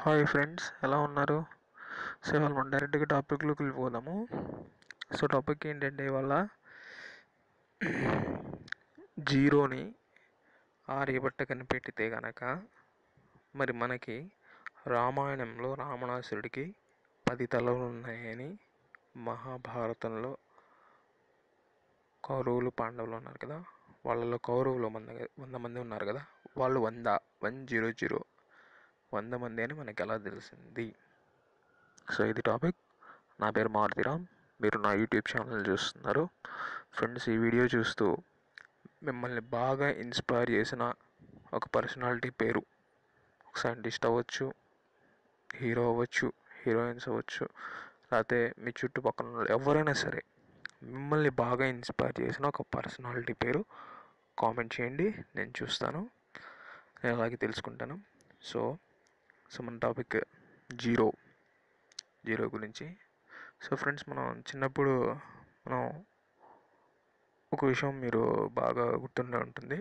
hi friends ఎలా ఉన్నారు so ఇవాళ మనం డైరెక్ట్గా టాపిక్లోకి వెళ్ళిపోదాము సో టాపిక్ ఏంటంటే ఇవాళ జీరోని ఆర్యభట్ట కనిపెట్టితే గనక మరి మనకి రామాయణంలో రావణాసురుడికి పది తలలు ఉన్నాయని మహాభారతంలో కౌరవులు పాండవులు ఉన్నారు కదా వాళ్ళలో కౌరవులు వంద వంద మంది ఉన్నారు కదా వాళ్ళు వంద వన్ జీరో జీరో వంద మంది అని మనకి ఎలా తెలిసింది సో ఇది టాపిక్ నా పేరు మారుతిరామ్ మీరు నా యూట్యూబ్ ఛానల్ చూస్తున్నారు ఫ్రెండ్స్ ఈ వీడియో చూస్తూ మిమ్మల్ని బాగా ఇన్స్పైర్ చేసిన ఒక పర్సనాలిటీ పేరు ఒక సైంటిస్ట్ అవ్వచ్చు హీరో అవ్వచ్చు హీరోయిన్స్ అవ్వచ్చు లేకపోతే మీ చుట్టుపక్కల ఉన్న వాళ్ళు ఎవరైనా సరే మిమ్మల్ని బాగా ఇన్స్పైర్ చేసిన ఒక పర్సనాలిటీ పేరు కామెంట్ చేయండి నేను చూస్తాను నేను అలాగే తెలుసుకుంటాను సో సో మన టాపిక్ జీరో జీరో గురించి సో ఫ్రెండ్స్ మనం చిన్నప్పుడు మనం ఒక విషయం మీరు బాగా గుర్తుండే ఉంటుంది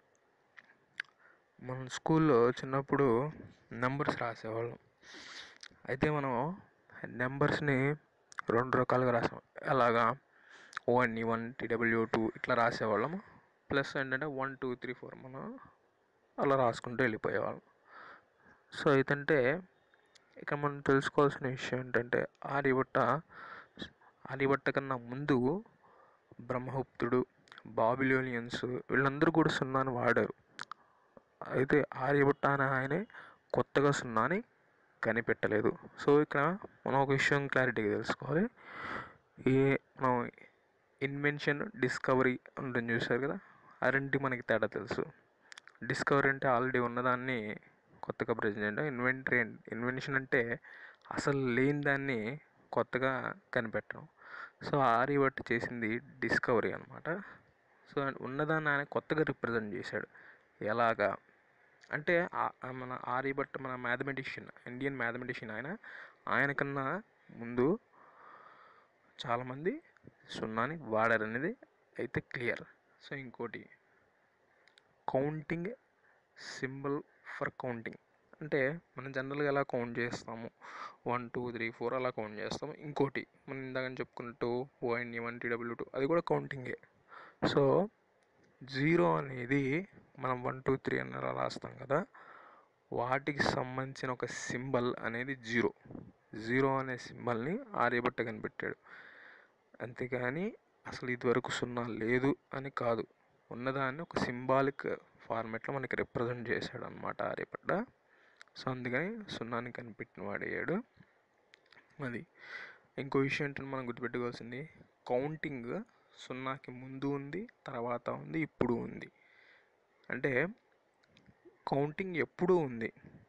మనం స్కూల్లో చిన్నప్పుడు నెంబర్స్ రాసేవాళ్ళం అయితే మనం నెంబర్స్ని రెండు రకాలుగా రాసాం ఎలాగా వన్ వన్ టీడబ్ల్యూ టూ ఇట్లా రాసేవాళ్ళం ప్లస్ ఏంటంటే వన్ టూ త్రీ ఫోర్ మనం అలా రాసుకుంటూ వెళ్ళిపోయేవాళ్ళం సో అయితే ఇక మనం తెలుసుకోవాల్సిన విషయం ఏంటంటే ఆర్యభట్ట ఆర్యభట్ట కన్నా ముందు బ్రహ్మగుప్తుడు బాబిలోనియన్స్ వీళ్ళందరూ కూడా సున్నాని వాడారు అయితే ఆర్యభట్ట అనే ఆయనే కొత్తగా సున్నాని కనిపెట్టలేదు సో ఇక్కడ మనం ఒక విషయం క్లారిటీగా తెలుసుకోవాలి ఏ మనం ఇన్వెన్షన్ డిస్కవరీ ఉంటుంది చూసారు కదా ఆ రెండింటి మనకి తేడా తెలుసు డిస్కవరీ అంటే ఆల్రెడీ ఉన్నదాన్ని కొత్తగా ప్రజెంట్ ఇన్వెంటరీ ఇన్వెన్షన్ అంటే అసలు లేని దాన్ని కొత్తగా కనిపెట్టడం సో ఆర్యభట్ట చేసింది డిస్కవరీ అనమాట సో ఉన్నదాన్ని ఆయన కొత్తగా రిప్రజెంట్ చేశాడు ఎలాగా అంటే మన ఆర్యభట్ట మన మ్యాథమెటిషియన్ ఇండియన్ మ్యాథమెటిషియన్ ఆయన ఆయన కన్నా ముందు చాలామంది సున్నాని వాడారనేది అయితే క్లియర్ సో ఇంకోటి కౌంటింగ్ సింబల్ ఫర్ కౌంటింగ్ అంటే మనం జనరల్గా ఎలా కౌంట్ చేస్తాము వన్ టూ త్రీ ఫోర్ అలా కౌంట్ చేస్తాము ఇంకోటి మనం ఇందాక చెప్పుకున్నట్టు ఓఎన్ వన్ టీడబ్ల్యూ టూ అది కూడా కౌంటింగే సో జీరో అనేది మనం వన్ టూ త్రీ అని అలా రాస్తాం కదా వాటికి సంబంధించిన ఒక సింబల్ అనేది జీరో జీరో అనే సింబల్ని ఆర్యభట్ట కనిపెట్టాడు అంతేగాని అసలు ఇదివరకు సున్నా లేదు అని కాదు ఉన్నదాన్ని ఒక సింబాలిక్ ఫార్మేట్లో మనకి రిప్రజెంట్ చేశాడు అనమాట ఆర్యభట్ట సో అందుకని సున్నాని కనిపెట్టిన వాడయ్యాడు అది ఇంకో విషయం ఏంటంటే మనం గుర్తుపెట్టుకోవాల్సింది కౌంటింగ్ సున్నాకి ముందు ఉంది తర్వాత ఉంది ఇప్పుడు ఉంది అంటే కౌంటింగ్ ఎప్పుడూ ఉంది